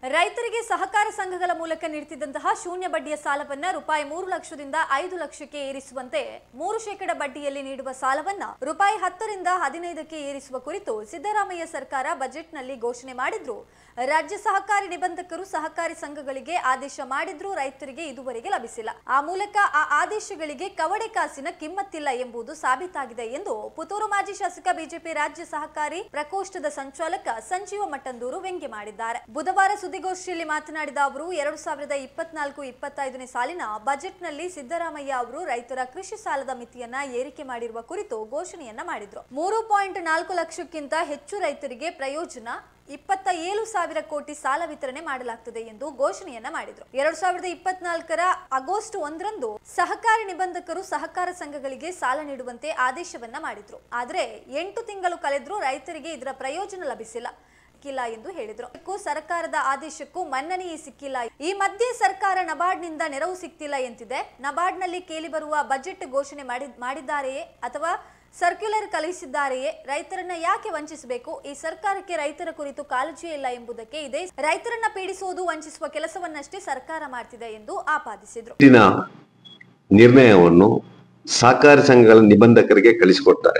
ರೈತರಿಗೆ ಸಹಕಾರ ಸಂಘಗಳ ಮೂಲಕ ನೀಡುತ್ತಿದ್ದಂತಹ ಶೂನ್ಯ ಬಡ್ಡಿಯ ಸಾಲವನ್ನ ರೂಪಾಯಿ ಮೂರು ಲಕ್ಷದಿಂದ ಐದು ಲಕ್ಷಕ್ಕೆ ಏರಿಸುವಂತೆ ಮೂರು ಶೇಕಡ ಬಡ್ಡಿಯಲ್ಲಿ ನೀಡುವ ಸಾಲವನ್ನ ರೂಪಾಯಿ ಹತ್ತರಿಂದ ಹದಿನೈದಕ್ಕೆ ಏರಿಸುವ ಕುರಿತು ಸಿದ್ದರಾಮಯ್ಯ ಸರ್ಕಾರ ಬಜೆಟ್ನಲ್ಲಿ ಘೋಷಣೆ ಮಾಡಿದ್ರು ರಾಜ್ಯ ಸಹಕಾರಿ ನಿಬಂಧಕರು ಸಹಕಾರಿ ಸಂಘಗಳಿಗೆ ಆದೇಶ ಮಾಡಿದ್ರೂ ರೈತರಿಗೆ ಇದುವರೆಗೆ ಲಭಿಸಿಲ್ಲ ಆ ಮೂಲಕ ಆ ಆದೇಶಗಳಿಗೆ ಕವಡೆ ಕಾಸಿನ ಕಿಮ್ಮತ್ತಿಲ್ಲ ಎಂಬುದು ಸಾಬೀತಾಗಿದೆ ಎಂದು ಪುತ್ತೂರು ಮಾಜಿ ಶಾಸಕ ಬಿಜೆಪಿ ರಾಜ್ಯ ಸಹಕಾರಿ ಪ್ರಕೋಷ್ಠದ ಸಂಚಾಲಕ ಸಂಜೀವ ಮಟ್ಟಂದೂರು ವ್ಯಂಗ್ಯ ಮಾಡಿದ್ದಾರೆ ಬುಧವಾರ ಸುದ್ದಿಗೋಷ್ಠಿಯಲ್ಲಿ ಮಾತನಾಡಿದ ಅವರು ಎರಡು ಸಾವಿರದ ಇಪ್ಪತ್ನಾಲ್ಕು ಇಪ್ಪತ್ತೈದನೇ ಸಾಲಿನ ಬಜೆಟ್ನಲ್ಲಿ ಸಿದ್ದರಾಮಯ್ಯ ಅವರು ರೈತರ ಕೃಷಿ ಸಾಲದ ಮಿತಿಯನ್ನ ಏರಿಕೆ ಮಾಡಿರುವ ಕುರಿತು ಘೋಷಣೆಯನ್ನ ಮಾಡಿದ್ರು ಮೂರು ಪಾಯಿಂಟ್ ನಾಲ್ಕು ಲಕ್ಷಕ್ಕಿಂತ ಹೆಚ್ಚು ರೈತರಿಗೆ ಪ್ರಯೋಜನ ಇಪ್ಪತ್ತ ಏಳು ಸಾವಿರ ಕೋಟಿ ಸಾಲ ವಿತರಣೆ ಮಾಡಲಾಗ್ತದೆ ಎಂದು ಘೋಷಣೆಯನ್ನ ಮಾಡಿದ್ರು ಎರಡ್ ಸಾವಿರದ ಇಪ್ಪತ್ನಾಲ್ಕರ ಆಗಸ್ಟ್ ಒಂದರಂದು ಸಹಕಾರಿ ನಿಬಂಧಕರು ಸಹಕಾರ ಸಂಘಗಳಿಗೆ ಸಾಲ ನೀಡುವಂತೆ ಆದೇಶವನ್ನ ಮಾಡಿದ್ರು ಆದ್ರೆ ಎಂಟು ತಿಂಗಳು ಕಳೆದ್ರೂ ರೈತರಿಗೆ ಇದರ ಪ್ರಯೋಜನ ಲಭಿಸಿಲ್ಲ ಸಿಕ್ಕಿಲ್ಲ ಎಂದು ಹೇಳಿದ್ರು ಇದಕ್ಕೂ ಸರ್ಕಾರದ ಆದೇಶಕ್ಕೂ ಮನ್ನಣೆಯೇ ಸಿಕ್ಕಿಲ್ಲ ಈ ಮಧ್ಯೆ ಸರ್ಕಾರ ನಬಾರ್ಡ್ನಿಂದ ನೆರವು ಸಿಗ್ತಿಲ್ಲ ಎಂತಿದೆ ನಬಾರ್ಡ್ನಲ್ಲಿ ಕೇಳಿಬರುವ ಬಜೆಟ್ ಘೋಷಣೆ ಮಾಡಿ ಮಾಡಿದ್ದಾರೆಯೇ ಅಥವಾ ಸರ್ಕ್ಯುಲರ್ ಕಳುಹಿಸಿದ್ದಾರೆಯೇ ರೈತರನ್ನ ಯಾಕೆ ವಂಚಿಸಬೇಕು ಈ ಸರ್ಕಾರಕ್ಕೆ ರೈತರ ಕುರಿತು ಕಾಳಜಿಯೇ ಇಲ್ಲ ಎಂಬುದಕ್ಕೆ ಇದೆ ರೈತರನ್ನ ಪೀಡಿಸುವುದು ವಂಚಿಸುವ ಕೆಲಸವನ್ನಷ್ಟೇ ಸರ್ಕಾರ ಮಾಡ್ತಿದೆ ಎಂದು ಆಪಾದಿಸಿದ್ರು ಇವತ್ತಿನ ನಿರ್ಣಯವನ್ನು ಸಹಕಾರಿ ಸಂಘಗಳ ನಿಬಂಧಕರಿಗೆ ಕಳಿಸಿಕೊಡ್ತಾರೆ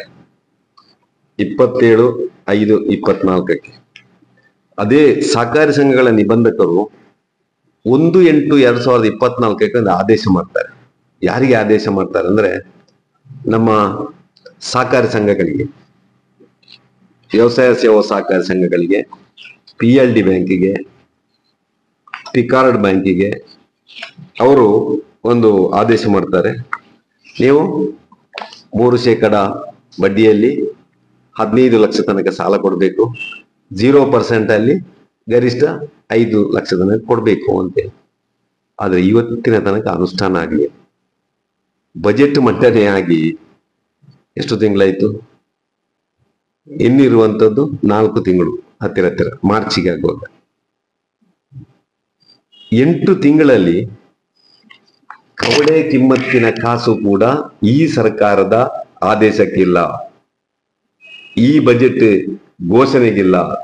ಇಪ್ಪತ್ತೇಳು ಐದು ಇಪ್ಪತ್ನಾಲ್ಕಕ್ಕೆ ಅದೇ ಸಹಕಾರಿ ಸಂಘಗಳ ನಿಬಂಧಕರು ಒಂದು ಎಂಟು ಎರಡ್ ಸಾವಿರದ ಇಪ್ಪತ್ನಾಲ್ಕಕ್ಕೆ ಒಂದು ಆದೇಶ ಮಾಡ್ತಾರೆ ಯಾರಿಗೆ ಆದೇಶ ಮಾಡ್ತಾರೆ ಅಂದ್ರೆ ನಮ್ಮ ಸಹಕಾರಿ ಸಂಘಗಳಿಗೆ ವ್ಯವಸಾಯ ಸೇವಾ ಸಹಕಾರಿ ಸಂಘಗಳಿಗೆ ಪಿ ಎಲ್ ಡಿ ಬ್ಯಾಂಕಿಗೆ ಪಿಕಾರ್ಡ್ ಬ್ಯಾಂಕಿಗೆ ಅವರು ಒಂದು ಆದೇಶ ಮಾಡ್ತಾರೆ ನೀವು ಮೂರು ಶೇಕಡ ಬಡ್ಡಿಯಲ್ಲಿ ಹದಿನೈದು ಲಕ್ಷ ತನಕ ಸಾಲ ಕೊಡಬೇಕು ಜೀರೋ ಪರ್ಸೆಂಟ್ ಅಲ್ಲಿ ಗರಿಷ್ಠ ಐದು ಲಕ್ಷ ತನಕ ಕೊಡಬೇಕು ಅಂತೇಳಿ ಆದ್ರೆ ಇವತ್ತಿನ ತನಕ ಅನುಷ್ಠಾನ ಆಗಲಿ ಬಜೆಟ್ ಮಂಡನೆ ಆಗಿ ಎಷ್ಟು ತಿಂಗಳಾಯ್ತು ಇನ್ನಿರುವಂತದ್ದು ನಾಲ್ಕು ತಿಂಗಳು ಹತ್ತಿರ ಹತ್ತಿರ ಮಾರ್ಚಿಗೆ ಆಗುವಾಗ ಎಂಟು ತಿಂಗಳಲ್ಲಿ ಕವಡೆ ಕಿಮ್ಮತ್ತಿನ ಕಾಸು ಕೂಡ ಈ ಸರ್ಕಾರದ ಆದೇಶಕ್ಕಿಲ್ಲ ಈ ಬಜೆಟ್ ಘೋಷಣೆಗಿಲ್ಲ